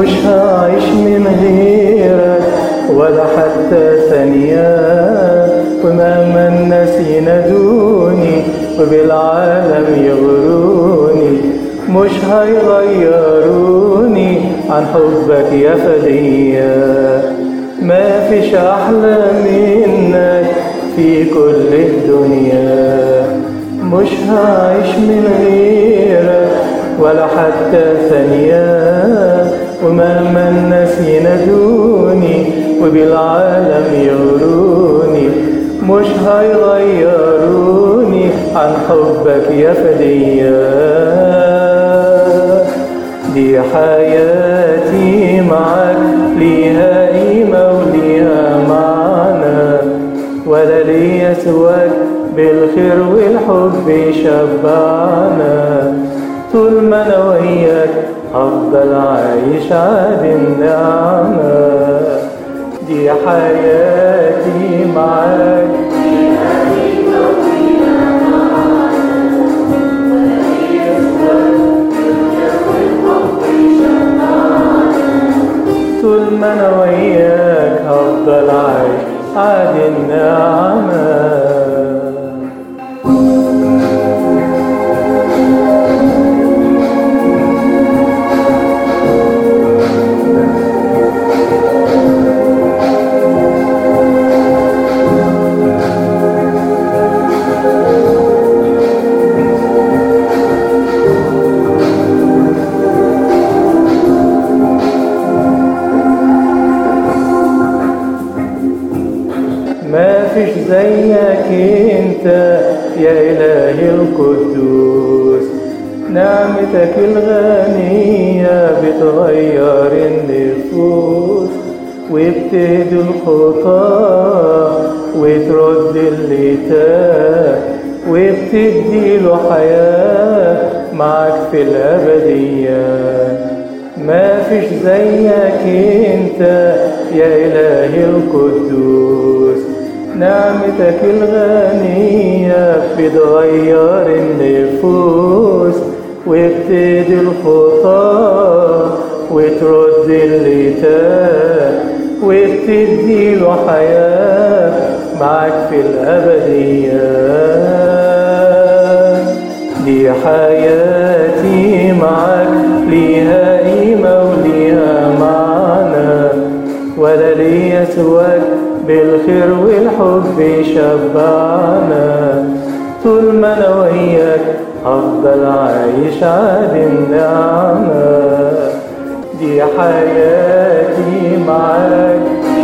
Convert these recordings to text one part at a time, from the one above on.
مش هعيش من غيرك ولا حتى ثانية ومهما الناس ينادوني وبالعالم يغروني مش هيغيروني عن حبك يا فدية ما فيش أحلى منك في كل الدنيا مش هعيش من غيرك ولا حتى ثانية ومهما الناس ينادوني وبالعالم يغروني مش هيغيروني عن حبك يا فدية دي حياتي معك ليها قيمة وليها معنى ولا ليا سواك بالخير والحب يشبعنا طول ما انا وياك هفضل عايش عادي النعمة دي حياتي معاك طول ما انا وياك هفضل عايش عادي النعمة ما فيش زيك انت يا الهي القدوس نعمتك الغنية بتغير النفوس وبتهدي الخطاة وترد اللي تاه وبتدي له حياة معك في الأبدية ما فيش زيك انت يا الهي القدوس نعمتك الغنية بتغير النفوس وبتدي الخطاة وترد اللي تاه وبتدي له حياة معك في الأبدية دي حياتي معك ليها قيمة وليها معنى ولا ليا سواك بالخير والحب يشبعنا طول ما انا وياك هفضل عايش عادي النعمة دي حياتي معاك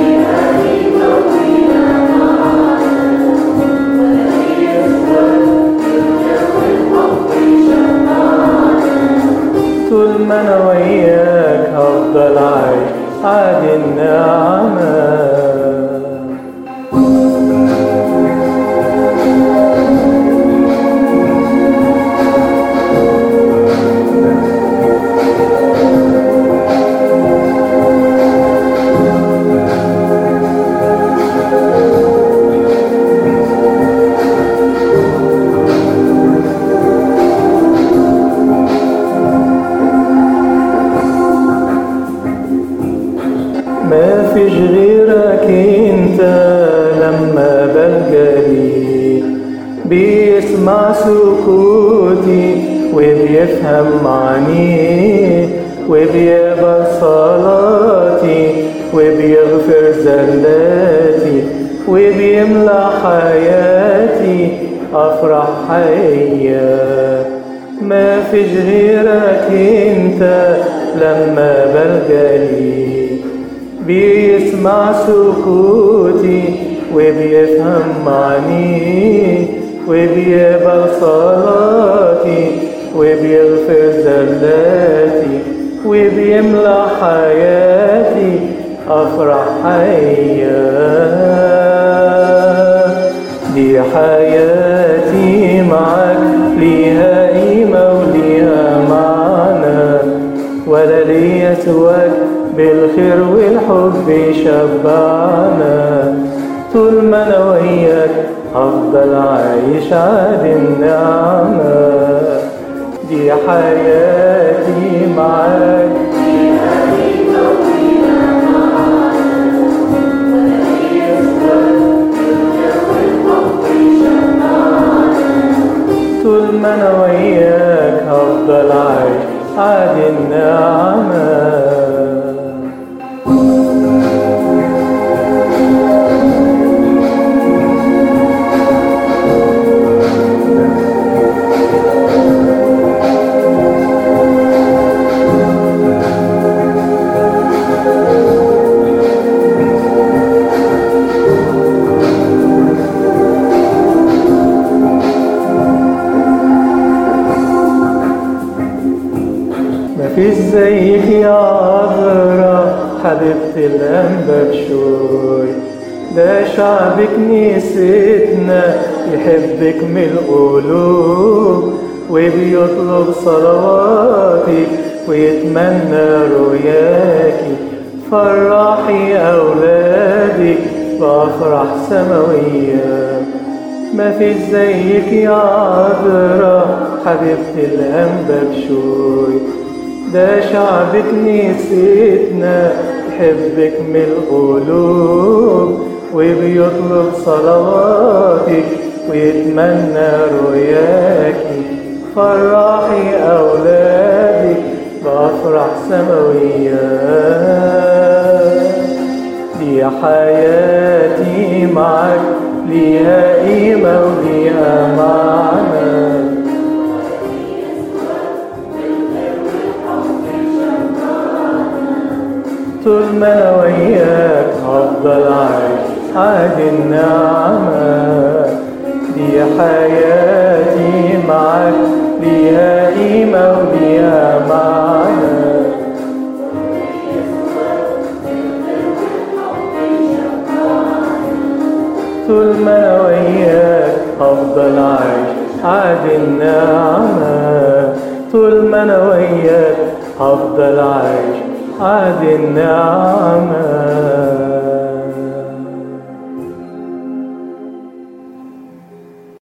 طول ما انا وياك هفضل عايش عادي النعمة ما فيش غيرك انت لما بلجأ ليه بيسمع سكوتي وبيفهم معنيه وبيقبل صلاتي وبيغفر زلاتي وبيملى حياتي أفرح حيا ما فيش غيرك انت لما بلجأ ليه بيسمع سكوتي وبيفهم معنيه وبيقبل صلاتي وبيغفر زلاتي وبيملى حياتي أفرح حيا دي حياتي معك ليها قيمة وليها معنى ولا ليا سواك بالخير والحب يشبعنا طول ما انا وياك هفضل عايش عادي النعمة دي حياتي معاك ما انا وياك هفضل عايش عادي النعمة مفيش زيك يا عذرا حبيبة الأنبا بشوي ده شعب كنيستنا يحبك من القلوب وبيطلب صلواتك ويتمنى رؤياكي فرحي أولادك بأفراح سماوية ما في زيك يا عذرا حبيبة الأنبا بشوي ده شعب كنيستنا يحبك من القلوب وبيطلب صلواتك ويتمنى رؤياكي فرحي أولادك بأفراح سماوية دي حياتي معك ليها قيمة وليها معنى طول ما انا وياك هفضل عايش عادي النعمة دي حياتي معاك ليها قيمة وليها معنى طول ما انا وياك هفضل عايش عادي النعمة طول ما انا وياك هفضل عايش عادي النعمة